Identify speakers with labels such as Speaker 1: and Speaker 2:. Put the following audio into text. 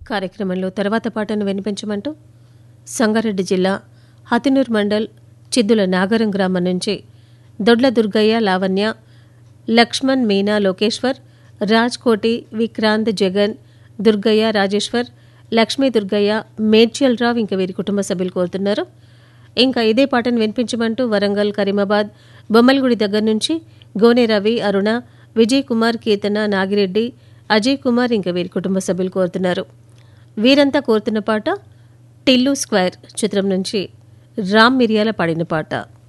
Speaker 1: కార్యక్రమంలో తర్వాత పాటను వినిపించమంటూ సంగారెడ్డి జిల్లా హతినూర్ మండల్ చిద్దుల నాగరం గ్రామం నుంచి దొడ్ల దుర్గయ్య లావణ్య లక్ష్మణ్ మీనా లోకేశ్వర్ రాజ్ కోటి విక్రాంత్ జగన్ దుర్గయ్య రాజేశ్వర్ లక్ష్మీ దుర్గయ్య మేడ్చల్ రావు ఇంకా వీరి కుటుంబ సభ్యులు కోరుతున్నారు ఇంకా ఇదే పాటను వినిపించమంటూ వరంగల్ కరీమాబాద్ బొమ్మలగుడి దగ్గర నుంచి గోనె రవి అరుణ విజయ్ కుమార్ కీర్తన నాగిరెడ్డి అజయ్ కుమార్ ఇంకా వీరి కుటుంబ సభ్యులు కోరుతున్నారు వీరంతా కోరుతున్న పాట టిల్లు స్క్వేర్ చిత్రం నుంచి రామ్ మిరియాల పాడిన పాట